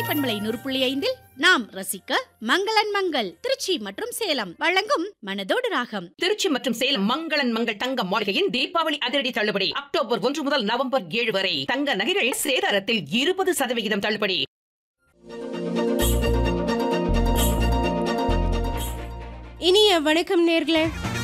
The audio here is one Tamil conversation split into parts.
பண்பலை நூறு புள்ளி ஐந்தில் நாம் ரசிக்க மங்களன் மங்கள் திருச்சி மற்றும் சேலம் வழங்கும் மனதோடு ராகம் திருச்சி மற்றும் சேலம் மங்களன் மங்கள் தங்க மாளிகையின் தீபாவளி அதிரடி தள்ளுபடி அக்டோபர் ஒன்று முதல் நவம்பர் ஏழு வரை தங்க நகைகள் சேதாரத்தில் இருபது சதவிகிதம் தள்ளுபடி இனிய வணக்கம் நேர்களே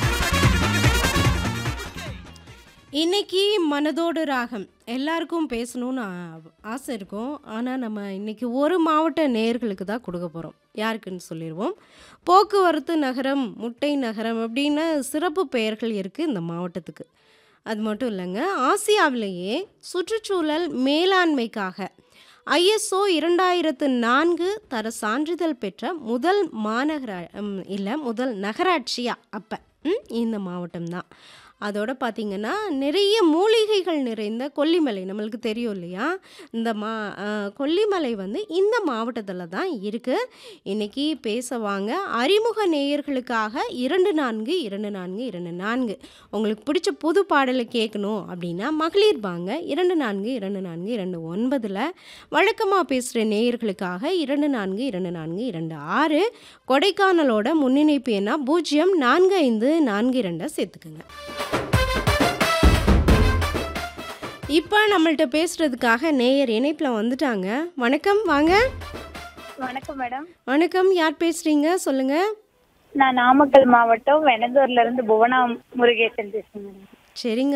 இன்னைக்கு மனதோடு ராகம் எல்லாருக்கும் பேசணும்னு ஆ- ஆசை இருக்கும் ஆனால் நம்ம இன்னைக்கு ஒரு மாவட்ட நேயர்களுக்கு தான் கொடுக்க போகிறோம் யாருக்குன்னு சொல்லிடுவோம் போக்குவரத்து நகரம் முட்டை நகரம் அப்படின்னு சிறப்பு பெயர்கள் இருக்குது இந்த மாவட்டத்துக்கு அது மட்டும் இல்லைங்க ஆசியாவிலேயே சுற்றுச்சூழல் மேலாண்மைக்காக ஐஎஸ்ஓ இரண்டாயிரத்து நான்கு தர சான்றிதழ் பெற்ற முதல் மாநகரா இல்லை முதல் நகராட்சியா அப்போ இந்த மாவட்டம் தான் அதோட பார்த்திங்கன்னா நிறைய மூலிகைகள் நிறைந்த கொல்லிமலை நம்மளுக்கு தெரியும் இல்லையா இந்த மா ஆ, கொல்லிமலை வந்து இந்த மாவட்டத்தில் தான் இருக்குது இன்றைக்கி பேச வாங்க அறிமுக நேயர்களுக்காக இரண்டு நான்கு இரண்டு நான்கு இரண்டு நான்கு உங்களுக்கு பிடிச்ச புது பாடலை கேட்கணும் அப்படின்னா மகளிர் வாங்க இரண்டு நான்கு இரண்டு நான்கு இரண்டு ஒன்பதில் வழக்கமாக பேசுகிற நேயர்களுக்காக இரண்டு நான்கு இரண்டு நான்கு இரண்டு ஆறு கொடைக்கானலோட முன்னிணைப்பு என்ன பூஜ்ஜியம் நான்கு ஐந்து நான்கு இரண்டை சேர்த்துக்குங்க இப்போ நம்மள்ட்ட பேசுகிறதுக்காக நேயர் இணைப்பில் வந்துட்டாங்க வணக்கம் வாங்க வணக்கம் மேடம் வணக்கம் யார் பேசுகிறீங்க சொல்லுங்கள் நான் நாமக்கல் மாவட்டம் வெனந்தூர்ல இருந்து புவனா முருகேசன் பேசுறேன் மேடம் சரிங்க